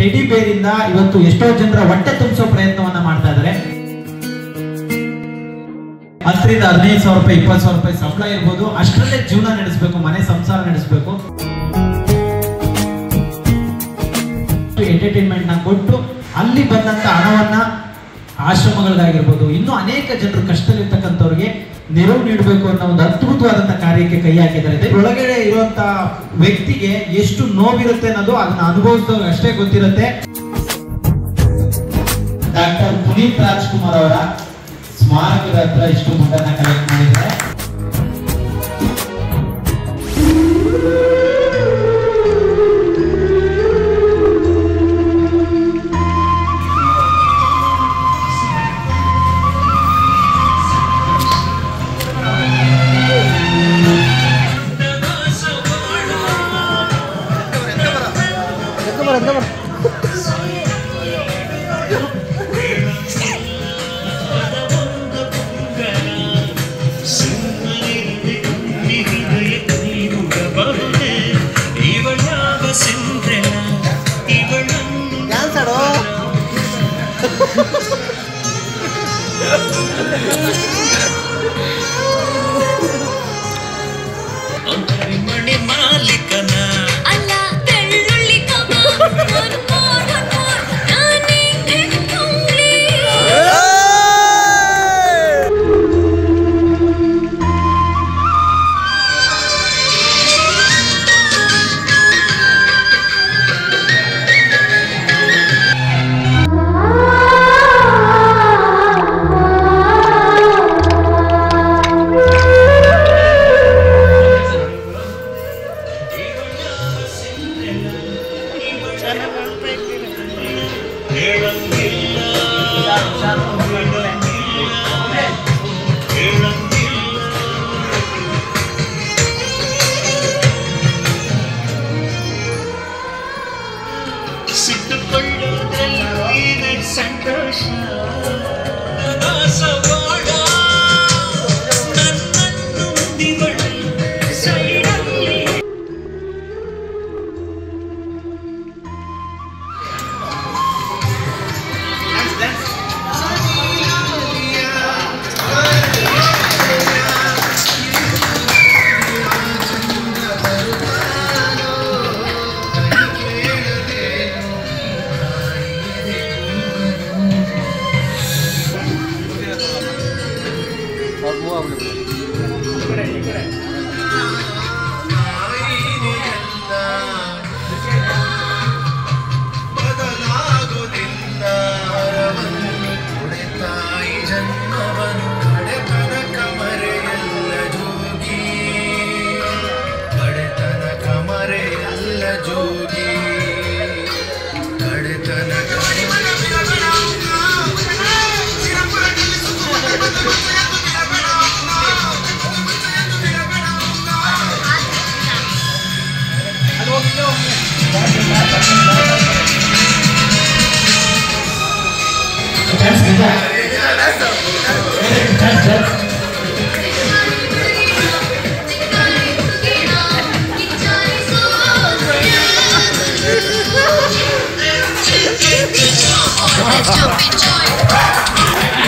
Teddy ಬೇರಿಂದ ಇವತ್ತು ಎಷ್ಟೋ ಜನರ ಹೊಟ್ಟೆ ತುಂಬಿಸೋ ಪ್ರಯತ್ನವನ್ನ ಮಾಡ್ತಾ ಇದ್ದಾರೆ ಹತ್ತರಿಂದ ಹದಿನೈದು ಸಾವಿರ ರೂಪಾಯಿ ಇಪ್ಪತ್ತು ಸಾವಿರ ರೂಪಾಯಿ ಸಂಬಳ ಇರ್ಬೋದು ಅಷ್ಟರಲ್ಲೇ ಜೀವನ ನಡೆಸಬೇಕು ಮನೆ ಸಂಸಾರ ನಡೆಸಬೇಕು ಎಂಟರ್ಟೈನ್ಮೆಂಟ್ ನ ಕೊಟ್ಟು ಅಲ್ಲಿ ಬಂದಂತ ಹಣವನ್ನ ಆಶ್ರಮಗಳಿಗಾಗಿರ್ಬೋದು ಇನ್ನೂ ಅನೇಕ ಜನರು ಕಷ್ಟದಲ್ಲಿರ್ತಕ್ಕಂಥವ್ರಿಗೆ ನೆರವು ನೀಡಬೇಕು ಅನ್ನೋ ಒಂದು ಅದ್ಭುತವಾದಂತ ಕಾರ್ಯಕ್ಕೆ ಕೈ ಹಾಕಿದ್ದಾರೆ ಇದ್ರ ಒಳಗಡೆ ಇರುವಂತ ವ್ಯಕ್ತಿಗೆ ಎಷ್ಟು ನೋವಿರುತ್ತೆ ಅನ್ನೋದು ಅದನ್ನ ಅನುಭವಿಸಿದವ್ರಿಗೆ ಅಷ್ಟೇ ಗೊತ್ತಿರುತ್ತೆ ಡಾಕ್ಟರ್ ಪುನೀತ್ ರಾಜ್ಕುಮಾರ್ ಅವರ ಸ್ಮಾರಕದ ಹತ್ರ ಇಷ್ಟು ದುಡ್ಡನ್ನ ಕಲೆಕ್ಟ್ ಮಾಡಿದ್ದಾರೆ ಮಾಲಿಕನ ಅಲ್ಲ ಬೆಳ್ಳುಳ್ಳಿ comma one more one more ನಾನೇ ಹೆಣ್ಣುಂಗ್ಲಿ ಹೇಳಂಗಿಲ್ಲ ಹೇಳಂಗಿಲ್ಲ ಸಿಟ್ಟುಕೊಳ್ಳೋದ್ರಲ್ಲೂ ಇದೆ ಸಂತೋಷ ದಾಸವಾಳ ನನ್ನನ್ನು ದಿವಳು ಸೈಡಲ್ಲಿ ಬದಲಾಗುವುದಿಲ್ಲ ತಾಯಿ ಜನ್ಮವನ್ನು ಕಡೆತನಕ ಮರೆಯಲ್ಲ ಜೋಗಿ ಕಡೆತನಕ ಮರೆಯಲ್ಲ ಜೋಗಿ ಕಡೆತನಕ Jumping joint.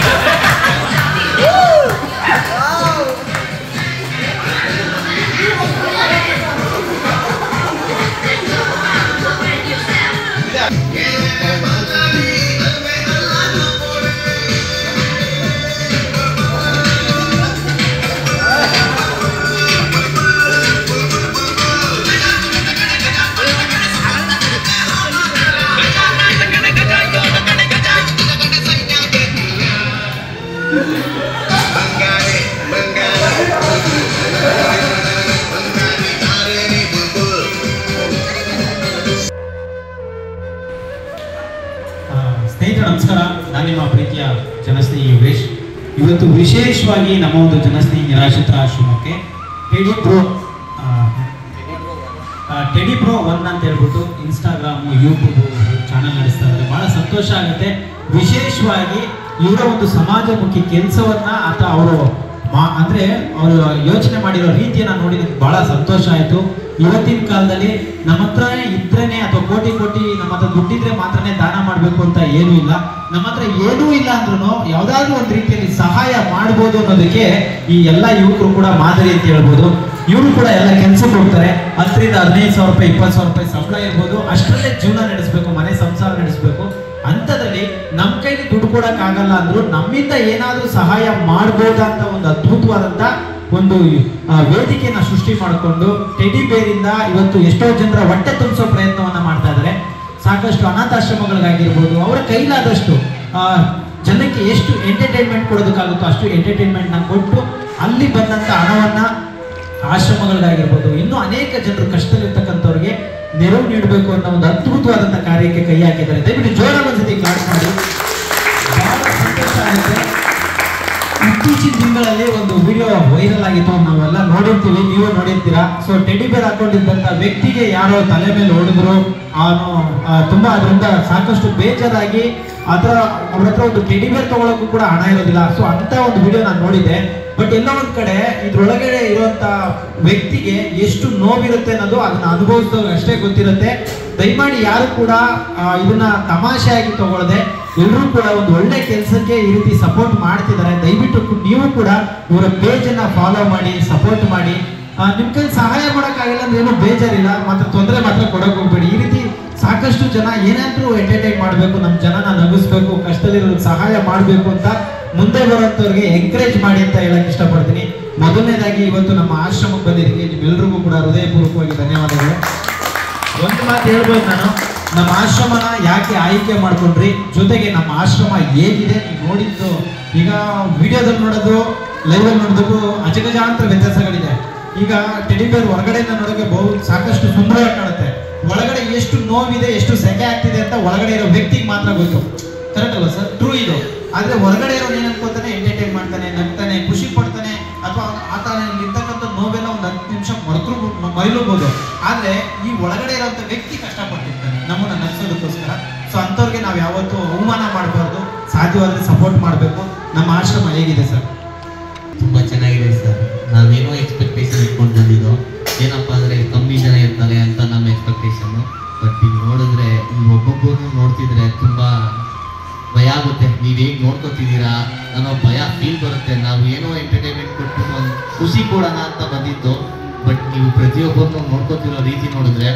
ಆ, ಸ್ನೇಹಿತರೆ ನಮಸ್ಕಾರ ನಾನು ನಿಮ್ಮ ಪ್ರೀತಿಯ ಜನಸ್ನೇಹಿ ಯೋಗೇಶ್ ಇವತ್ತು ವಿಶೇಷವಾಗಿ ನಮ್ಮ ಒಂದು ಜನಸ್ನೇಹಿ ನಿರಾಶ್ರಿತರ ಆಶ್ರಮಕ್ಕೆ ಟೆಡಿ ಪ್ರೋ ಆ, ಆ, ಟೆಡಿ ಪ್ರೋ ಒನ್ ಅಂತ ಹೇಳ್ಬಿಟ್ಟು ಇನ್ಸ್ಟಾಗ್ರಾಮು ಯೂಟ್ಯೂಬ್ ಚಾನಲ್ ನಡೆಸ್ತಾ ಇದ್ದಾರೆ ಬಹಳ ಸಂತೋಷ ಆಗುತ್ತೆ ವಿಶೇಷವಾಗಿ ಇವರ ಒಂದು ಸಮಾಜಮುಖಿ ಕೆಲಸವನ್ನ ಅಥವಾ ಅವರು ಮಾ ಅಂದ್ರೆ ಅವರು ಯೋಚನೆ ಮಾಡಿರೋ ರೀತಿಯನ್ನ ನೋಡಿ ನನಗೆ ಬಹಳ ಸಂತೋಷ ಆಯ್ತು ಇವತ್ತಿನ ಕಾಲದಲ್ಲಿ ನಮ್ಮ ಹತ್ರ ಇದ್ರೇನೆ ಅಥವಾ ಕೋಟಿ ಕೋಟಿ ನಮ್ಮ ಹತ್ರ ದುಡ್ಡಿದ್ರೆ ಮಾತ್ರನೇ ದಾನ ಮಾಡಬೇಕು ಅಂತ ಏನೂ ಇಲ್ಲ ನಮ್ಮ ಹತ್ರ ಏನೂ ಇಲ್ಲ ಅಂದ್ರೂ ಯಾವ್ದಾದ್ರು ಒಂದು ರೀತಿಯಲ್ಲಿ ಸಹಾಯ ಮಾಡ್ಬೋದು ಅನ್ನೋದಕ್ಕೆ ಈ ಎಲ್ಲ ಯುವಕರು ಕೂಡ ಮಾದರಿ ಅಂತ ಹೇಳ್ಬೋದು ಇವರು ಕೂಡ ಎಲ್ಲ ಕೆಲ್ಸಕ್ಕೆ ಹೋಗ್ತಾರೆ ಹತ್ತರಿಂದ ಹದಿನೈದು ಸಾವಿರ ರೂಪಾಯಿ ಇಪ್ಪತ್ತು ಸಾವಿರ ರೂಪಾಯಿ ಸಂಬಳ ಇರ್ಬೋದು ಅಷ್ಟರಲ್ಲೇ ಜೀವನ ನಡೆಸಬೇಕು ಮನೆ ಸಂಸಾರ ನಡೆಸಬೇಕು ಅಂಥದ್ರಲ್ಲಿ ನಮ್ಮ ಕೈಲಿ ದುಡ್ಡು ಕೊಡಕ್ಕಾಗಲ್ಲ ಅಂದ್ರು ನಮ್ಮಿಂದ ಏನಾದ್ರೂ ಸಹಾಯ ಮಾಡ್ಬೋದಂತ ಒಂದು ಅದ್ಭುತವಾದಂತ ಒಂದು ಆ, ವೇದಿಕೆಯನ್ನ ಸೃಷ್ಟಿ ಮಾಡಿಕೊಂಡು ಟೆಡಿ ಬೇರಿಂದ ಇವತ್ತು ಎಷ್ಟೋ ಜನರ ಹೊಟ್ಟೆ ತುಂಬಿಸೋ ಪ್ರಯತ್ನವನ್ನ ಮಾಡ್ತಾ ಇದ್ದಾರೆ ಸಾಕಷ್ಟು ಅನಾಥಾಶ್ರಮಗಳಿಗಾಗಿರ್ಬೋದು ಅವರ ಕೈಲಾದಷ್ಟು ಆ, ಜನಕ್ಕೆ ಎಷ್ಟು ಎಂಟರ್ಟೈನ್ಮೆಂಟ್ ಕೊಡೋದಕ್ಕಾಗುತ್ತೋ ಅಷ್ಟು ಎಂಟರ್ಟೈನ್ಮೆಂಟ್ ನ ಕೊಟ್ಟು ಅಲ್ಲಿ ಬಂದಂತ ಹಣವನ್ನ ಆಶ್ರಮಗಳಿಗಾಗಿರ್ಬೋದು ಇನ್ನೂ ಅನೇಕ ಜನರು ಕಷ್ಟದಲ್ಲಿರ್ತಕ್ಕಂಥವ್ರಿಗೆ ನೆರವು ನೀಡಬೇಕು ಅನ್ನೋ ಒಂದು ಅದ್ಭುತವಾದಂಥ ಕಾರ್ಯಕ್ಕೆ ಕೈ ಹಾಕಿದ್ದಾರೆ ದಯವಿಟ್ಟು ಜೋರಾಗಿ ಒಂದ್ಸತಿ ಕ್ಲಾಸ್ ಮಾಡಿ ಬಹಳ ಸಂತೋಷ ಆಗುತ್ತೆ ಇತ್ತೀಚಿನ ದಿನಗಳಲ್ಲಿ ಒಂದು ವಿಡಿಯೋ ವೈರಲ್ ಆಗಿತ್ತು ನಾವೆಲ್ಲ ನೋಡಿರ್ತೀವಿ ನೀವು ನೋಡಿರ್ತೀರಾ ಸೊ ಟೆಡಿ ಬೇರ್ ಹಾಕೊಂಡಿದ್ದಂತ ವ್ಯಕ್ತಿಗೆ ಯಾರೋ ತಲೆ ಮೇಲೆ ಹೊಡೆದ್ರು ಅವನು ಆ, ತುಂಬಾ ಅದರಿಂದ ಸಾಕಷ್ಟು ಬೇಜಾರಾಗಿ ಅದರ ಅವ್ರ ಹತ್ರ ಒಂದು ಟೆಡಿ ಬೇರ್ ತಗೊಳಕ್ಕೂ ಕೂಡ ಹಣ ಇರೋದಿಲ್ಲ ಸೊ ಅಂತ ಒಂದು ವಿಡಿಯೋ ನಾನು ನೋಡಿದ್ದೆ ಬಟ್ ಎಲ್ಲ ಒಂದ್ ಕಡೆ ಇದ್ರೊಳಗಡೆ ಇರುವಂತ ವ್ಯಕ್ತಿಗೆ ಎಷ್ಟು ನೋವಿರುತ್ತೆ ಅನ್ನೋದು ಅದನ್ನ ಅನುಭವಿಸಿದವ್ರಿಗೆ ಅಷ್ಟೇ ಗೊತ್ತಿರುತ್ತೆ ದಯಮಾಡಿ ಯಾರು ಕೂಡ ಆ, ಇದನ್ನ ತಮಾಷೆಯಾಗಿ ತಗೊಳ್ಳದೆ ಎಲ್ಲರೂ ಕೂಡ ಒಂದು ಒಳ್ಳೆ ಕೆಲಸಕ್ಕೆ ಈ ರೀತಿ ಸಪೋರ್ಟ್ ಮಾಡ್ತಿದ್ದಾರೆ ದಯವಿಟ್ಟು ಕು- ನೀವು ಕೂಡ ಇವರ ಪೇಜ್ ಅನ್ನ ಫಾಲೋ ಮಾಡಿ ಸಪೋರ್ಟ್ ಮಾಡಿ ಆ, ನಿಮ್ ಕೈ ಸಹಾಯ ಮಾಡೋಕ್ಕಾಗಿಲ್ಲ ಅಂದ್ರೆ ಏನು ಬೇಜಾರಿಲ್ಲ ಮಾತ್ರ ತೊಂದರೆ ಮಾತ್ರ ಕೊಡಕ್ ಹೋಗ್ಬೇಡಿ ಈ ರೀತಿ ಸಾಕಷ್ಟು ಜನ ಏನಾದ್ರೂ ಎಂಟರ್ಟೈನ್ ಮಾಡಬೇಕು ನಮ್ಮ ಜನನ ನಗಿಸ್ಬೇಕು ಕಷ್ಟದಲ್ಲಿರೋರಿಗೆ ಸಹಾಯ ಮಾಡಬೇಕು ಅಂತ ಮುಂದೆ ಬರುವಂತವ್ರಿಗೆ ಎಂಕರೇಜ್ ಮಾಡಿ ಅಂತ ಹೇಳಕ್ ಇಷ್ಟಪಡ್ತೀನಿ ಮೊದಲನೇದಾಗಿ ಇವತ್ತು ನಮ್ಮ ಆಶ್ರಮಕ್ಕೆ ಬಂದಿದ್ದಕ್ಕೆ ನಿಮ್ಮೆಲ್ರಿಗೂ ಕೂಡ ಹೃದಯಪೂರ್ವಕವಾಗಿ ಧನ್ಯವಾದಗಳು ಒಂದು ಮಾತು ಹೇಳ್ಬೋದು ನಾನು ನಮ್ಮ ಆಶ್ರಮನ ಯಾಕೆ ಆಯ್ಕೆ ಮಾಡ್ಕೊಂಡ್ರಿ ಜೊತೆಗೆ ನಮ್ಮ ಆಶ್ರಮ ಹೇಗಿದೆ ನೀವು ನೋಡಿದ್ದು ಈಗ ವಿಡಿಯೋದಲ್ಲಿ ನೋಡೋದು ಲೈವಲ್ಲಿ ನೋಡೋದಕ್ಕೂ ಅಜಗಜಾಂತರ ವ್ಯತ್ಯಾಸಗಳಿದೆ ಈಗ ಟೆಡಿಬೇರ್ ಹೊರಗಡೆಯಿಂದ ನೋಡೋಕೆ ಬಹು ಸಾಕಷ್ಟು ಸುಂದರವಾಗಿ ಕಾಣುತ್ತೆ ಒಳಗಡೆ ಎಷ್ಟು ನೋವಿದೆ ಎಷ್ಟು ಸೆಕೆ ಆಗ್ತಿದೆ ಅಂತ ಒಳಗಡೆ ಇರೋ ವ್ಯಕ್ತಿಗೆ ಮಾತ್ರ ಗೊತ್ತು ಕರೆಕ್ಟ್ ಅಲ್ಲ ಸರ್ ಟ್ರೂ ಇದು ಆದ್ರೆ ಹೊರಗಡೆ ಇರೋ ಏನ್ ಅನ್ಕೋತಾನೆ ಎಂಟರ್ಟೈನ್ ಮಾಡ್ತಾನೆ ನಗ್ತಾನೆ ಖುಷಿ ಪಡ್ತಾನೆ ಅಥವಾ ಆತ ಇರ್ತಕ್ಕಂಥ ನೋವೆಲ್ಲ ಒಂದು ಹತ್ತು ನಿಮಿಷ ಮರೆತರು ಮೈಲೂಬಹುದು ಆದ್ರೆ ಈ ಒಳಗಡೆ ಇರೋಂಥ ವ್ಯಕ್ತಿ ಕಷ್ಟಪಟ್ಟಿರ್ತಾನೆ ನಮ್ಮನ್ನ ನಗಿಸೋದಕ್ಕೋಸ್ಕರ ಸೊ ಅಂಥವ್ರಿಗೆ ನಾವು ಯಾವತ್ತೂ ಅವಮಾನ ಮಾಡಬಾರ್ದು ಸಾಧ್ಯವಾದ್ರೆ ಸಪೋರ್ಟ್ ಮಾಡಬೇಕು ನಮ್ಮ ಆಶ್ರಮ ಹೇಗಿದೆ ಸರ್ ತುಂಬಾ ಚೆನ್ನಾಗಿದೆ ಸರ್ ನಾವೇನೋ ಎಕ್ಸ್ಪೆಕ್ಟೇಷನ್ ಇಟ್ಕೊಂಡು ಬಂದಿದ್ದು ಏನಪ್ಪಾ ಅಂದ್ರೆ ಕಮ್ಮಿ ಜನ ಇರ್ತಾರೆ ಅಂತ ನಮ್ಮ ಎಕ್ಸ್ಪೆಕ್ಟೇಷನ್ ಬಟ್ ಈಗ ನೋಡಿದ್ರೆ ಈ ಒಬ್ಬೊಬ್ಬರನ್ನು ನೋಡ್ತಿದ್ರೆ ತುಂಬಾ ಭಯ ಆಗುತ್ತೆ ನೀವು ಹೇಗೆ ನೋಡ್ಕೊತಿದ್ದೀರಾ ಅನ್ನೋ ಭಯ ಫೀಲ್ ಬರುತ್ತೆ ನಾವು ಏನೋ ಎಂಟರ್ಟೈನ್ಮೆಂಟ್ ಕೊಟ್ಟು ಒಂದು ಖುಷಿ ಕೊಡೋಣ ಅಂತ ಬಂದಿದ್ದು ಬಟ್ ನೀವು ಪ್ರತಿಯೊಬ್ಬರನ್ನು ನೋಡ್ಕೊತಿರೋ ರೀತಿ ನೋಡಿದ್ರೆ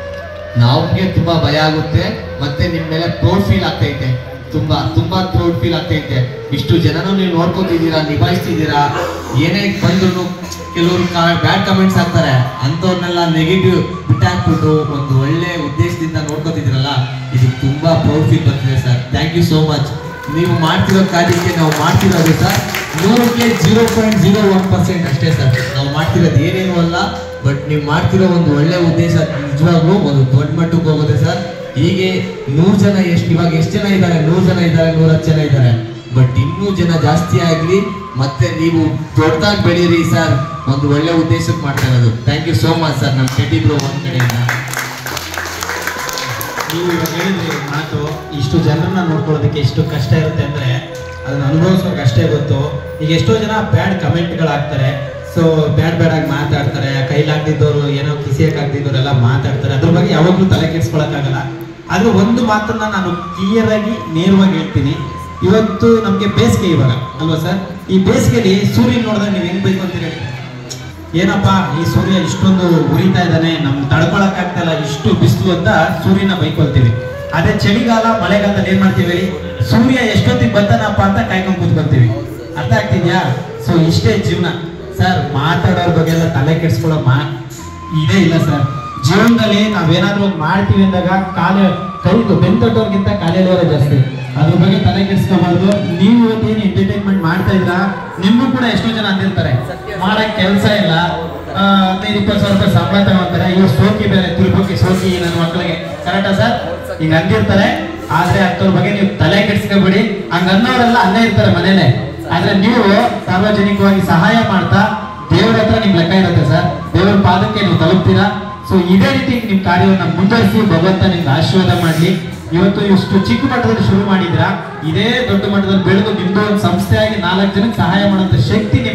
ನಮ್ಗೆ ತುಂಬಾ ಭಯ ಆಗುತ್ತೆ ಮತ್ತೆ ನಿಮ್ ಮೇಲೆ ಪ್ರೌಡ್ ಫೀಲ್ ಆಗ್ತೈತೆ ತುಂಬಾ ತುಂಬಾ ಪ್ರೌಡ್ ಫೀಲ್ ಆಗ್ತೈತೆ ಇಷ್ಟು ಜನನು ನೀವು ನೋಡ್ಕೊತಿದ್ದೀರಾ ನಿಭಾಯಿಸ್ತಿದ್ದೀರಾ ಏನೇ ಬಂದ್ರು ಕೆಲವರು ಬ್ಯಾಡ್ ಕಮೆಂಟ್ಸ್ ಹಾಕ್ತಾರೆ ಅಂಥವ್ರನ್ನೆಲ್ಲ ನೆಗೆಟಿವ್ ಬಿಟ್ಟಾಕ್ಬಿಟ್ಟು ಒಂದು ಒಳ್ಳೆ ಉದ್ದೇಶದಿಂದ ನೋಡ್ಕೊತಿದ್ದೀರಲ್ಲ ಇದು ತುಂಬಾ ಪ್ರೌಡ್ ಫೀಲ್ ಬರ್ತಿದೆ sir thank you so much ನೀವು ಮಾಡ್ತಿರೋ ಕಾರ್ಯಕ್ಕೆ ನಾವು ಮಾಡ್ತಿರೋದು ಸರ್ ನೂರಕ್ಕೆ zero point zero one percent ಅಷ್ಟೇ ಸರ್ ನಾವು ಮಾಡ್ತಿರೋದು ಏನೇನು ಅಲ್ಲ ಬಟ್ ನೀವು ಮಾಡ್ತಿರೋ ಒಂದು ಒಳ್ಳೆ ಉದ್ದೇಶ ನಿಜವಾಗ್ಲೂ ಒಂದು ದೊಡ್ಡ ಮಟ್ಟಕ್ಕೆ ಹೋಗುತ್ತೆ ಸರ್ ಹೀಗೆ ನೂರು ಜನ ಎಷ್ಟು ಇವಾಗ ಎಷ್ಟು ಜನ ಇದ್ದಾರೆ ನೂರು ಜನ ಇದ್ದಾರೆ ನೂರತ್ತು ಜನ ಇದ್ದಾರೆ ಬಟ್ ಇನ್ನೂ ಜನ ಜಾಸ್ತಿ ಆಗಲಿ ಮತ್ತೆ ನೀವು ದೊಡ್ಡದಾಗಿ ಬೆಳೀರಿ ಸರ್ ಒಂದು ಒಳ್ಳೆ ಉದ್ದೇಶಕ್ಕೆ ಮಾಡ್ತಾ ಇರೋದು thank you so much sir ನಮ್ಮ ಕೆಟಿ ಬ್ರೋ ಒಂದ್ ಕಡೆಯಿಂದ ನೀವು ಇವಾಗ ಹೇಳಿದ್ರಿ ಮಾತು ಇಷ್ಟು ಜನರನ್ನ ನೋಡ್ಕೊಳ್ಳೋದಕ್ಕೆ ಎಷ್ಟು ಕಷ್ಟ ಇರುತ್ತೆ ಅಂದ್ರೆ ಅದನ್ನ ಅನುಭವಿಸೋಕೆ ಅಷ್ಟೇ ಗೊತ್ತು ಈಗ ಎಷ್ಟೋ ಜನ ಬ್ಯಾಡ್ ಕಮೆಂಟ್ಗಳು ಹಾಕ್ತಾರೆ ಸೊ ಬ್ಯಾಡ್ ಬ್ಯಾಡ್ ಆಗಿ ಮಾತಾಡ್ತಾರೆ ಕೈಲಾಗ್ದಿದ್ದವರು ಏನೋ ಕಿಸಿಯಕ್ಕಾಗ್ದಿದ್ದವ್ರು ಎಲ್ಲ ಮಾತಾಡ್ತಾರೆ ಅದ್ರ ಬಗ್ಗೆ ಯಾವಾಗಲೂ ತಲೆ ಕೆಡಿಸ್ಕೊಳಕ್ಕಾಗಲ್ಲ ಆದ್ರೆ ಒಂದು ಮಾತನ್ನ ನಾನು ಕ್ಲಿಯರ್ ಆಗಿ ನೇರವಾಗಿ ಹೇಳ್ತೀನಿ ಇವತ್ತು ನಮಗೆ ಬೇಸಿಗೆ ಇವಾಗ ಅಲ್ವಾ ಸರ್ ಈ ಬೇಸಿಗೆಲಿ ಸೂರ್ಯನ ನೋಡಿದಾಗ ನೀವು ಹೆಂಗ್ ಬೇಕು ಅಂತ ಹೇಳಿ ಏನಪ್ಪ ಈ ಸೂರ್ಯ ಇಷ್ಟೊಂದು ಉರಿತಾ ಇದ್ದಾನೆ ನಮ್ ತಡ್ಕೊಳಕ್ ಆಗ್ತಾ ಇಷ್ಟು ಬಿಸಿಲು ಅಂತ ಸೂರ್ಯನ ಬೈಕೊಳ್ತೀವಿ ಅದೇ ಚಳಿಗಾಲ ಮಳೆಗಾಲದಲ್ಲಿ ಏನ್ ಮಾಡ್ತೀವಿ ಹೇಳಿ ಸೂರ್ಯ ಎಷ್ಟೊತ್ತಿಗೆ ಬರ್ತಾನಪ್ಪ ಅಂತ ಕಾಯ್ಕೊಂಡ್ ಕೂತ್ಕೊಳ್ತೀವಿ ಅರ್ಥ ಆಗ್ತಿದ್ಯಾ ಸೊ ಇಷ್ಟೇ ಜೀವನ ಸರ್ ಮಾತಾಡೋರ್ ಬಗ್ಗೆ ಎಲ್ಲ ತಲೆ ಕೆಡ್ಸ್ಕೊಳ್ಳೋ ಮಾ ಇದೇ ಇಲ್ಲ ಸರ್ ಜೀವನದಲ್ಲಿ ನಾವೇನಾದ್ರೂ ಒಂದು ಮಾಡ್ತೀವಿ ಅಂದಾಗ ಕಾಲ ಕೈದು ಬೆಂತಟ್ಟೋರ್ಗಿಂತ ಕಾಲೆಳೆಯೋರ ಜಾಸ್ತಿ ಅದ್ರ ಬಗ್ಗೆ ತಲೆ ಕೆಡಿಸ್ಕೋಬಾರ್ದು ನೀವು ಇವತ್ತೇನು ಎಂಟರ್ಟೈನ್ಮೆಂಟ್ ಮಾಡ್ತಾ ಇದ್ರ ನಿಮ್ಗೂ ಕೂಡ ಎಷ್ಟೋ ಜನ ಅಂದಿರ್ತಾರೆ ಮಾಡಕ್ ಕೆಲಸ ಇಲ್ಲ ಆ, ಹದಿನೈದು ಇಪ್ಪತ್ತು ಸಾವಿರ ರೂಪಾಯಿ ಸಂಬಳ ತಗೊಂತಾರೆ ಇವ್ರು ಸೋಕಿ ಬೇರೆ ತಿರುಪತಿ ಸೋಕಿ ನನ್ನ ಮಕ್ಕಳಿಗೆ ಕರೆಕ್ಟಾ ಸರ್ ಹಿಂಗ ಅಂದಿರ್ತಾರೆ ಆದ್ರೆ ಅಂಥವ್ರ ಬಗ್ಗೆ ನೀವು ತಲೆ ಕೆಡಿಸ್ಕೋಬೇಡಿ ಹಂಗ ಅನ್ನೋರೆಲ್ಲ ಅಲ್ಲೇ ಇರ್ತಾರೆ ಮನೇಲೆ ಆದ್ರೆ ನೀವು ಸಾರ್ವಜನಿಕವಾಗಿ ಸಹಾಯ ಮಾಡ್ತಾ ದೇವರ ಹತ್ರ ನಿಮ್ ಲೆಕ್ಕ ಇರುತ್ತೆ ಸರ್ ದೇವರ ಪಾದಕ್ಕೆ ನೀವು ತಲುಪ್ತೀರಾ ಸೊ ಇದೇ ರೀತಿ ನಿಮ್ ಕಾರ್ಯವನ್ನ ಮುಂದುವರಿಸಿ ಭಗವಂತ ನಿಮ್ಗೆ ಆಶೀರ್ವಾದ ಮಾಡ್ಲಿ ಇವತ್ತು ಇಷ್ಟು ಚಿಕ್ಕ ಮಟ್ಟದಲ್ಲಿ ಶುರು ಮಾಡಿದ್ರ ಇದೇ ದೊಡ್ಡ ಮಟ್ಟದಲ್ಲಿ ಬೆಳೆದು ನಿಮ್ದು ಒಂದು ಸಂಸ್ಥೆಯಾಗಿ ನಾಲ್ಕು ಜನಕ್ಕೆ ಸಹಾಯ ಮಾಡುವಂತ ಶಕ್ತಿ ನಿಮ್ಗೆ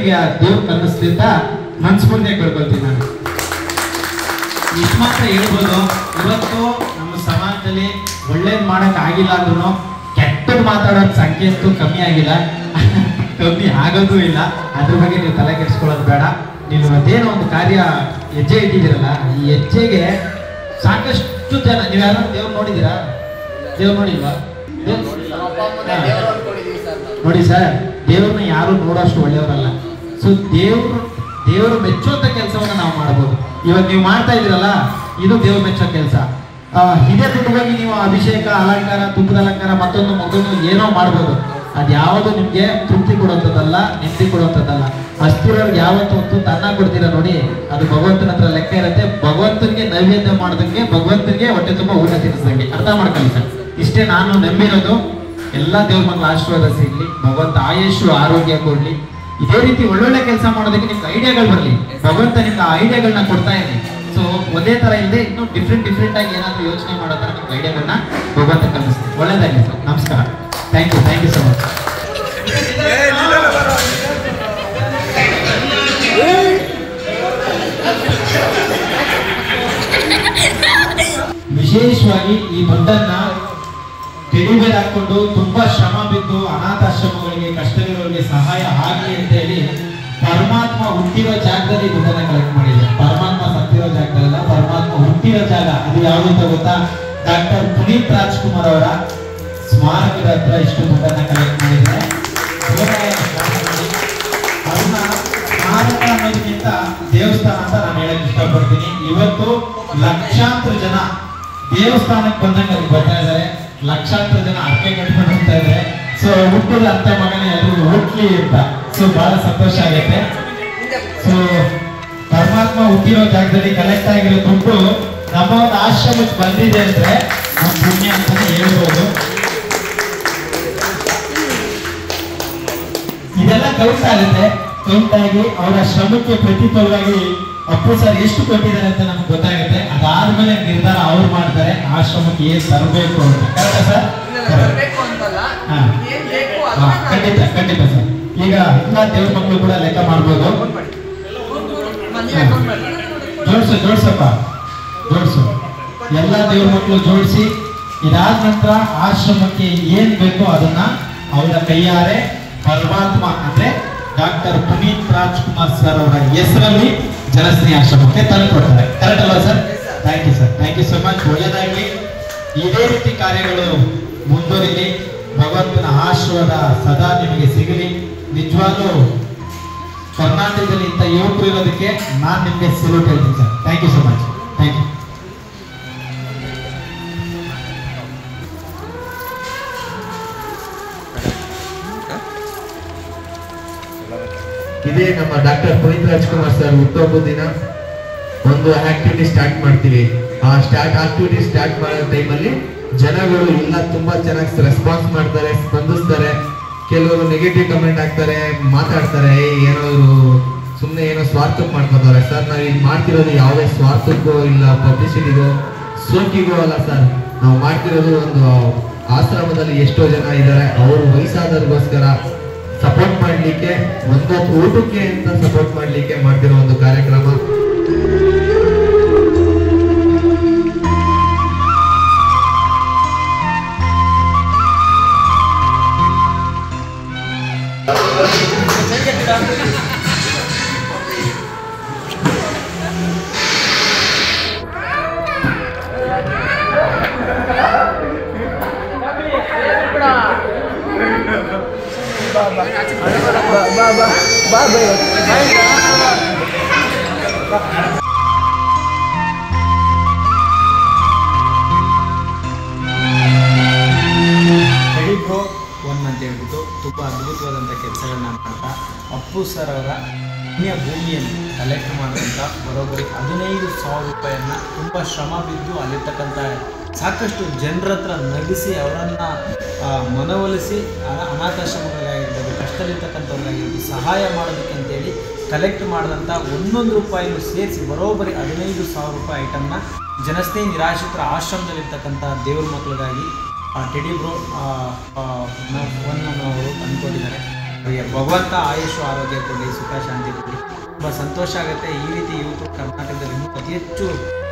ನಿಮಗೆ ಆ ದೇವ್ರು ಕಲಿಸ್ಲಿ ಅಂತ ಮನ್ಸ್ಫೂರ್ತಿಯಾಗಿ ಕೇಳ್ಕೊಳ್ತೀನಿ ನಾನು ಇಷ್ಟು ಮಾತ್ರ ಹೇಳ್ಬೋದು ಇವತ್ತು ನಮ್ಮ ಸಮಾಜದಲ್ಲಿ ಒಳ್ಳೇದ್ ಮಾಡಕ್ ಆಗಿಲ್ಲ ಅಂದ್ರೂ ಕೆಟ್ಟದ್ ಮಾತಾಡೋ ಸಂಖ್ಯೆ ಅಂತೂ ಕಮ್ಮಿ ಆಗಿಲ್ಲ ಕಮ್ಮಿ ಆಗೋದು ಇಲ್ಲ ಅದ್ರ ಬಗ್ಗೆ ನೀವು ತಲೆ ಕೆಡಿಸ್ಕೊಳ್ಳೋದು ಬೇಡ ನೀವು ಇವತ್ತೇನೋ ಒಂದು ಕಾರ್ಯ ಹೆಜ್ಜೆ ಇಟ್ಟಿದ್ದೀರಲ್ಲ ಈ ಹೆಜ್ಜೆಗೆ ಸಾಕಷ್ಟು ಜನ ನೀವು ಯಾರು ದೇವ್ರು ನೋಡಿದ್ದೀರಾ ದೇವ್ರು ನೋಡಿಲ್ವಾ ದೇವ್ರು- ಹಾ. ನೋಡಿ ಸರ್ ದೇವ್ರನ್ನ ಯಾರು ನೋಡೋಷ್ಟು ಒಳ್ಳೆಯವರಲ್ಲ ಸೊ ದೇವ್ರು ದೇವರು ಮೆಚ್ಚುವಂತ ಕೆಲಸವನ್ನ ನಾವು ಮಾಡ್ಬೋದು ಇವಾಗ ನೀವು ಮಾಡ್ತಾ ಇದ್ದೀರಲ್ಲ ಇದು ದೇವ್ರು ಮೆಚ್ಚೋ ಕೆಲಸ ಇದೇ ದುಡ್ಡು ಹೋಗಿ ನೀವು ಅಭಿಷೇಕ ಅಲಂಕಾರ ತುಪ್ಪದ ಅಲಂಕಾರ ಮತ್ತೊಂದು ಮತ್ತೊಂದು ಏನೋ ಮಾಡ್ಬೋದು ಅದ್ಯಾವುದು ನಿಮ್ಗೆ ತೃಪ್ತಿ ಕೊಡುವಂಥದ್ದಲ್ಲ ನೆಮ್ಮದಿ ಕೊಡುವಂಥದ್ದಲ್ಲ ಅಸ್ಥಿರೋರ್ಗೆ ಯಾವತ್ತು ಒಂದು ತನ್ನ ಕೊಡ್ತೀರಾ ನೋಡಿ ಅದು ಭಗವಂತನ ಹತ್ರ ಲೆಕ್ಕ ಇರುತ್ತೆ ಭಗವಂತನಿಗೆ ನೈವೇದ್ಯ ಮಾಡೋದಕ್ಕೆ ಭಗವಂತನಿಗೆ ಹೊಟ್ಟೆ ತುಂಬ ಊಟ ತಿನ್ನಿಸ್ದಂಗೆ ಅರ್ಥ ಮಾಡ್ಕೊಳ್ಳಿ ಸರ್ ಇಷ್ಟೇ ನಾನು ನಂಬಿರೋದು ಎಲ್ಲ ದೇವ್ರ ಮಕ್ಕಳ ಆಶೀರ್ವಾದ ಸಿಗ್ಲಿ ಭಗವಂತ ಆಯುಷು ಆರೋಗ್ಯ ಕೊಡ್ಲಿ ಇದೇ ರೀತಿ ಒಳ್ಳೊಳ್ಳೆ ಕೆಲಸ ಮಾಡೋದಕ್ಕೆ ನಿಮ್ಗೆ ಐಡಿಯಾಗಳು ಬರಲಿ ಭಗವಂತ ನಿಮ್ಗೆ ಆ ಐಡಿಯಾಗಳನ್ನ ಕೊಡ್ತಾ ಇದೆ ಸೊ ಒಂದೇ ತರ ಇಲ್ಲದೆ ಇನ್ನೂ ಡಿಫ್ರೆಂಟ್ ಡಿಫ್ರೆಂಟ್ ಆಗಿ ಏನಾದ್ರು ಯೋಚನೆ ಮಾಡೋ ತರ ನಿಮ್ಗೆ ಐಡಿಯಾಗಳನ್ನ ಭಗವಂತ ಕಲಿಸ್ತೀನಿ ಒಳ್ಳೇದಾಗಲಿ ಸರ್ ನಮಸ್ಕಾರ thank you thank you so much ವಿಶೇಷವಾಗಿ ಈ ದುಡ್ಡನ್ನ ತೆರಿಗೆ ಹಾಕೊಂಡು ತುಂಬಾ ಶ್ರಮ ಬಿದ್ದು ಅನಾಥಾಶ್ರಮಗಳಿಗೆ ಕಷ್ಟವಿರೋರಿಗೆ ಸಹಾಯ ಆಗಲಿ ಅಂತ ಹೇಳಿ ಪರಮಾತ್ಮ ಹುಟ್ಟಿರೋ ಜಾಗದಲ್ಲಿ ದುಡ್ಡನ್ನ ಕಲೆಕ್ಟ್ ಮಾಡಿದೆ ಪರಮಾತ್ಮ ಸತ್ತಿರೋ ಜಾಗದಲ್ಲ ಪರಮಾತ್ಮ ಹುಟ್ಟಿರೋ ಜಾಗ ಅದು ಯಾವುದು ಅಂತ ಗೊತ್ತಾ ಡಾಕ್ಟರ್ ಪುನೀತ್ ರಾಜ್ಕುಮಾರ್ ಅವರ ಸ್ಮಾರಕದ ಹತ್ರ ಇಷ್ಟು ದುಡ್ಡನ್ನ ಕಲೆಕ್ಟ್ ಮಾಡಿದ್ರೆ ಶಿವರಾಯನ ಸ್ಮಾರಕ ಮಾಡಿ ಅದನ್ನ ಸ್ಮಾರಕ ಅನ್ನೋದಕ್ಕಿಂತ ದೇವಸ್ಥಾನ ಅಂತ ನಾನು ಹೇಳಕ್ ಇಷ್ಟಪಡ್ತೀನಿ ಇವತ್ತು ಲಕ್ಷಾಂತರ ಜನ ದೇವಸ್ಥಾನಕ್ಕೆ ಬಂದಂಗೆ ಅಲ್ಲಿ ಬರ್ತಾ ಇದ್ದಾರೆ ಲಕ್ಷಾಂತರ ಜನ ಅರ್ಕೆ ಕಟ್ಕೊಂಡು ಹೋಗ್ತಾ ಇದ್ದಾರೆ ಸೊ ಹುಟ್ಟದ ಅರ್ಥ ಮಗನೇ ಎಲ್ಲರೂ ಹುಟ್ಲಿ ಅಂತ ಸೊ ಬಹಳ ಸಂತೋಷ ಆಗೈತೆ ಸೊ ಪರಮಾತ್ಮ ಹುಟ್ಟಿರೋ ಜಾಗದಲ್ಲಿ ಕಲೆಕ್ಟ್ ಆಗಿರೋ ದುಡ್ಡು ನಮ್ಮ ಒಂದು ಆಶ್ರಮಕ್ಕೆ ಬಂದಿದೆ ಅಂದ್ರೆ ನಮ್ಮ ಪುಣ್ಯ ಅಂತಾನೆ ಹೇಳ್ಬೋದು ಇದೆಲ್ಲ ಕೌಂಟ್ ಆಗುತ್ತೆ ಕೌಂಟ್ ಆಗಿ ಅವರ ಶ್ರಮಕ್ಕೆ ಪ್ರತಿಫಲವಾಗಿ ಅಪ್ಪು ಸರ್ ಎಷ್ಟು ಕೊಟ್ಟಿದ್ದಾರೆ ಅಂತ ನಮ್ಗೆ ಗೊತ್ತಾಗುತ್ತೆ ಅದಾದ್ಮೇಲೆ ನಿರ್ಧಾರ ಅವ್ರು ಮಾಡ್ತಾರೆ ಆಶ್ರಮಕ್ಕೆ ಏನ್ ತರಬೇಕು ಅಂತ ಕರೆಕ್ಟಾ ಸರ್ ಬರಬೇಕು ಅಂತಲ್ಲ ಹಾ. ಏನ್ ಬೇಕು ಹಾ, ಅದನ್ನ ಖಂಡಿತ ಖಂಡಿತ ಸರ್ ಈಗ ಎಲ್ಲ ದೇವ್ರ ಮಕ್ಕಳು ಕೂಡ ಲೆಕ್ಕ ಮಾಡ್ಬೋದು ಮನೆ ಅಕೌಂಟ್ ಮಾಡಿ ಜೋಡ್ಸು ಜೋಡ್ಸಪ್ಪ ಜೋಡ್ಸು ಎಲ್ಲ ದೇವ್ರ ಮಕ್ಕಳು ಜೋಡಿಸಿ ಇದಾದ ನಂತರ ಆಶ್ರಮಕ್ಕೆ ಏನ್ ಬೇಕೋ ಅದನ್ನ ಅವರ ಕೈಯಾರೆ ಪರಮಾತ್ಮ ಅಂದ್ರೆ ಡಾಕ್ಟರ್ ಪುನೀತ್ ರಾಜ್ಕುಮಾರ್ ಸರ್ ಅವರ ಹೆಸರಲ್ಲಿ ಜನಸ್ನೇಹಿ ಆಶ್ರಮಕ್ಕೆ ತಂದುಕೊಡ್ತಾರೆ ಕರೆಕ್ಟ್ ಅಲ್ವಾ sir thank you sir thank you so much ಒಳ್ಳೆಯದಾಗಲಿ ಇದೇ ರೀತಿ ಕಾರ್ಯಗಳು ಮುಂದುವರಿಲಿ ಭಗವಂತನ ಆಶೀರ್ವಾದ ಸದಾ ನಿಮಗೆ ಸಿಗಲಿ ನಿಜವಾಗ್ಲೂ ಕರ್ನಾಟಕದಲ್ಲಿ ಇಂಥ ಯುವಕರು ಇರೋದಕ್ಕೆ ನಾನು ನಿಮಗೆ ಸಲ್ಯೂಟ್ ಹೇಳ್ತೀನಿ sir thank you so much thank you ಇದೇ ನಮ್ಮ ಡಾಕ್ಟರ್ ಪುನೀತ್ ರಾಜ್ಕುಮಾರ್ ಸರ್ ಹುಟ್ಟುಹಬ್ಬದ ದಿನ ಒಂದು ಆಕ್ಟಿವಿಟಿ ಸ್ಟಾರ್ಟ್ ಮಾಡ್ತೀವಿ ಆ ಸ್ಟಾರ್ಟ್ ಆಕ್ಟಿವಿಟಿ ಸ್ಟಾರ್ಟ್ ಮಾಡೋ ಟೈಮಲ್ಲಿ ಜನಗಳು ಎಲ್ಲ ತುಂಬಾ ಚೆನ್ನಾಗಿ ರೆಸ್ಪಾನ್ಸ್ ಮಾಡ್ತಾರೆ ಸ್ಪಂದಿಸ್ತಾರೆ ಕೆಲವರು ನೆಗೆಟಿವ್ ಕಮೆಂಟ್ ಹಾಕ್ತಾರೆ ಮಾತಾಡ್ತಾರೆ "ಏ, ಏನೋ ಇವರು ಸುಮ್ಮನೆ ಏನೋ ಸ್ವಾರ್ಥಕ್ಕೆ ಮಾಡ್ಕೊತಾರೆ ಸರ್ ನಾವು ಇದು ಮಾಡ್ತಿರೋದು ಯಾವುದೇ ಸ್ವಾರ್ಥಕ್ಕೋ ಇಲ್ಲ ಪಬ್ಲಿಸಿಟಿಗೋ ಸೋಕಿಗೋ ಅಲ್ಲ ಸರ್ ನಾವು ಮಾಡ್ತಿರೋದು ಒಂದು ಆಶ್ರಮದಲ್ಲಿ ಎಷ್ಟೋ ಜನ ಇದ್ದಾರೆ ಅವರು ವಯಸ್ಸಾದವ್ರಿಗೋಸ್ಕರ ಸಪೋರ್ಟ್ ಮಾಡ್ಲಿಕ್ಕೆ ಒಂದು ಊಟಕ್ಕೆ ಅಂತ ಸಪೋರ್ಟ್ ಮಾಡ್ಲಿಕ್ಕೆ ಮಾಡ್ತಿರೋ ಒಂದು ಕಾರ್ಯಕ್ರಮ ಬೆಳಿಗ್ರೋ ಒನ್ ಅಂತ ಹೇಳ್ಬಿಟ್ಟು ತುಂಬ ಅದ್ಭುತವಾದಂಥ ಕೆಲಸಗಳನ್ನ ಮಾಡ್ತಾ ಅಪ್ಪು ಸರ್ ಅವರ ಪುಣ್ಯ ಭೂಮಿಯನ್ನು ಕಲೆಕ್ಟ್ ಮಾಡೋಂಥ ಬರೋಬ್ಬರಿ ಹದಿನೈದು ಸಾವಿರ ರೂಪಾಯಿಯನ್ನ ತುಂಬ ಶ್ರಮ ಬಿದ್ದು ಅಲ್ಲಿರ್ತಕ್ಕಂಥ ಸಾಕಷ್ಟು ಜನರ ಹತ್ರ ನಗಿಸಿ ಅವರನ್ನು ಮನವೊಲಿಸಿ ಅನ- ಅನಾಥಾಶ್ರಮಗಳಿಗಾಗಿರ್ಬೋದು ಕಷ್ಟದಲ್ಲಿರ್ತಕ್ಕಂಥವ್ರಿಗಾಗಿರ್ಬೋದು ಸಹಾಯ ಮಾಡೋದಕ್ಕೆ ಅಂತೇಳಿ ಕಲೆಕ್ಟ್ ಮಾಡಿದಂಥ ಒಂದೊಂದು ರೂಪಾಯಿನೂ ಸೇರಿಸಿ ಬರೋಬ್ಬರಿ ಹದಿನೈದು ಸಾವಿರ ರೂಪಾಯಿ ಐಟಮ್ನ ಜನಸ್ನೇಹಿ ನಿರಾಶ್ರಿತರ ಆಶ್ರಮದಲ್ಲಿರ್ತಕ್ಕಂಥ ದೇವ್ರ ಮಕ್ಕಳಿಗಾಗಿ ಆ ಟೆಡಿ ಬ್ರೋ ಒನ್ ಅವರು ತಂದುಕೊಟ್ಟಿದ್ದಾರೆ ಭಗವಂತ ಆಯುಷು ಆರೋಗ್ಯ ಕೊಡಲಿ ಸುಖ ಶಾಂತಿ ಕೊಡಲಿ ತುಂಬ ಸಂತೋಷ ಆಗುತ್ತೆ ಈ ರೀತಿ ಯುವಕರು ಕರ್ನಾಟಕದಲ್ಲಿ ಇನ್ನೂ ಅತಿ ಹೆಚ್ಚು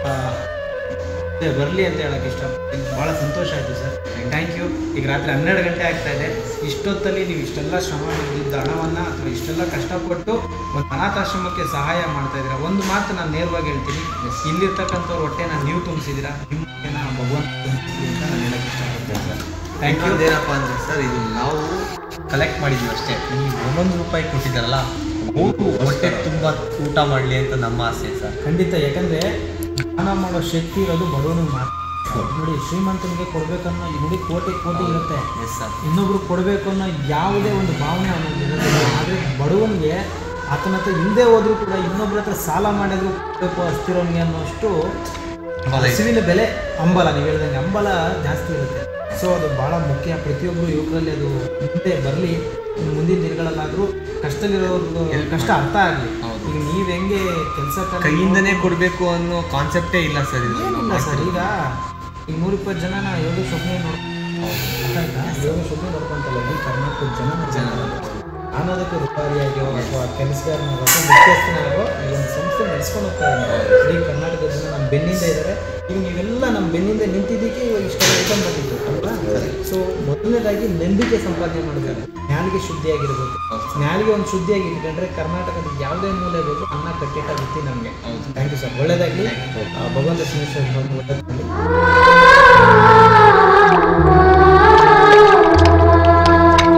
ಬರಲಿ ಅಂತ ಹೇಳಕ್ಕೆ ಇಷ್ಟಪಡ್ತೀನಿ ಭಾಳ ಸಂತೋಷ ಆಯಿತು ಸರ್ ಥ್ಯಾಂಕ್ ಯು ಈಗ ರಾತ್ರಿ ಹನ್ನೆರಡು ಗಂಟೆ ಆಗ್ತಾ ಇದೆ ಇಷ್ಟೊತ್ತಲ್ಲಿ ನೀವು ಇಷ್ಟೆಲ್ಲ ಶ್ರಮ ಬಿದ್ದ ಹಣವನ್ನು ಅಥವಾ ಇಷ್ಟೆಲ್ಲ ಕಷ್ಟಪಟ್ಟು ಒಂದು ಅನಾಥಾಶ್ರಮಕ್ಕೆ ಸಹಾಯ ಮಾಡ್ತಾ ಇದ್ದೀರಾ ಒಂದು ಮಾತು ನಾನು ನೇರವಾಗಿ ಹೇಳ್ತೀನಿ ಇಲ್ಲಿರ್ತಕ್ಕಂಥವ್ರ ಹೊಟ್ಟೆನ ನೀವು ತುಂಬಿಸಿದ್ದೀರಾ ನಿಮ್ಮ ಹೊಟ್ಟೆನ ಭಗವಂತ ತುಂಬಿಸಿದ್ದೀರಿ ಅಂತ ನಾನು ಹೇಳಕ್ಕೆ ಇಷ್ಟಪಡ್ತೀನಿ ಸರ್ ಥ್ಯಾಂಕ್ ಯು ಏನಪ್ಪ ಅಂದರೆ ಸರ್ ಇದು ನಾವು ಕಲೆಕ್ಟ್ ಮಾಡಿದ್ದೀವಿ ಅಷ್ಟೇ ಈ ಒಂದೊಂದು ರೂಪಾಯಿ ಕೊಟ್ಟಿದ್ದಾರಲ್ಲ ಅವರು ಹೊಟ್ಟೆ ತುಂಬ ಊಟ ಮಾಡಲಿ ಅಂತ ನಮ್ಮ ಆಸೆ ಸರ್ ಖಂಡಿತ ಯಾಕಂದ್ರೆ ದಾನ ಮಾಡೋ ಶಕ್ತಿ ಇರೋದು ಬಡವನಿಗೆ ಮಾತ್ರ ನೋಡಿ ಶ್ರೀಮಂತನಿಗೆ ಕೊಡ್ಬೇಕನ್ನೋ ನೋಡಿ ಕೋಟಿ ಕೋಟಿ ಇರುತ್ತೆ ಎಸ್ ಸರ್ ಇನ್ನೊಬ್ರು ಕೊಡಬೇಕು ಅನ್ನೋ ಯಾವುದೇ ಒಂದು ಭಾವನೆ ಅವನಿಗೆ ಇರೋದಿಲ್ಲ ಆದರೆ ಬಡವನಿಗೆ ಆತನ ಹತ್ರ ಹಿಂದೆ ಹೋದ್ರೂ ಕೂಡ ಇನ್ನೊಬ್ರ ಹತ್ರ ಸಾಲ ಮಾಡಿದ್ರು ಕೊಡಬೇಕು ಅಸ್ತಿರೋನಿಗೆ ಅನ್ನೋಷ್ಟು ಹಂಬಲ ಇದೆ. ಹಸಿವಿನ ಬೆಲೆ ಹಂಬಲ ನೀವು ಹೇಳ್ದಂಗೆ ಹಂಬಲ ಜಾಸ್ತಿ ಇರುತ್ತೆ ಸೊ ಅದು ಭಾಳ ಮುಖ್ಯ ಪ್ರತಿಯೊಬ್ಬರು ಯುವಕರಲ್ಲಿ ಅದು ಮುಂದೆ ಬರಲಿ ಮುಂದಿನ ದಿನಗಳಲ್ಲಾದರೂ ಕಷ್ಟದಲ್ಲಿರೋರ್ದು ಕಷ್ಟ ಅರ್ಥ ಆಗಲಿ ಹೌದು. ಈಗ ನೀವು ಹೆಂಗೆ ಕೆಲಸ ಕೈಯಿಂದನೇ ಕೊಡಬೇಕು ಅನ್ನೋ ಕಾನ್ಸೆಪ್ಟೇ ಇಲ್ಲ ಸರ್ ಇದು ನಾವು ಏನಿಲ್ಲ ಸರ್ ಮಾಡ್ತಿರೋದು. ಈಗ ಈಗ ನೂರಿಪ್ಪತ್ತು ಜನ ನಾ ಯೋಗ ಸ್ವಪ್ನ ನೋಡ್ ಗೊತ್ತಾಯ್ತಾ? ಯೋಗ ಸ್ವಪ್ನ ನೋಡ್ಕೊಂತಲ್ಲ ಇಡೀ ಕರ್ನಾಟಕದ ಜನ ನೋಡ್ಕೊಂತಲ್ಲ. ಅನ್ನೋದಕ್ಕೆ ರೂಪಾರಿಯಾಗೋ ಅಥವಾ ಕೆಲಸಗಾರನಾಗೋ ಅಥವಾ ಮುಖ್ಯಸ್ಥನಾಗೋ ಈ ಒಂದು ಸಂಸ್ಥೆ ನಡೆಸ್ಕೊಂಡು ಹೋಗ್ತಾ ಇದ್ದಾರೆ ಇಡೀ ಕರ್ನಾಟಕದ ಜನ ನಮ್ಮ ಬೆನ್ನಿಂದ ಇದ್ದಾರೆ ಈಗ ನೀವೆಲ್ಲ ನಮ್ಮ ಬೆನ್ನಿಂದ ನಿಂತಿದ್ದಕ್ಕೆ ಇವಾಗ ಇಷ್ಟೆಲ್ಲ ಐಟಮ್ ಬಂದಿತ್ತು ಅಲ್ವಾ ಸೊ ಮೊದಲನೇದಾಗಿ ನಂಬಿಕೆ ಸಂಪಾದನೆ ಮಾಡಬೇಕು ನಾಲಿಗೆ ಶುದ್ಧಿಯಾಗಿರ್ಬೇಕು ನಾಲಿಗೆ ಒಂದು ಶುದ್ಧಿಯಾಗಿ ಇಟ್ಕೊಂಡ್ರೆ ಕರ್ನಾಟಕದ ಯಾವುದೇ ಮೂಲೆ ಬೇಕು ಅನ್ನ ಕಟ್ಟಿಟ್ಟ ಬುತ್ತಿ ನಮಗೆ ಥ್ಯಾಂಕ್ ಯು ಸರ್ ಒಳ್ಳೇದಾಗಲಿ ಭಗವಂತ ಸಿಂಹೇಶ್ವರ ಒಳ್ಳೇದಾಗಲಿ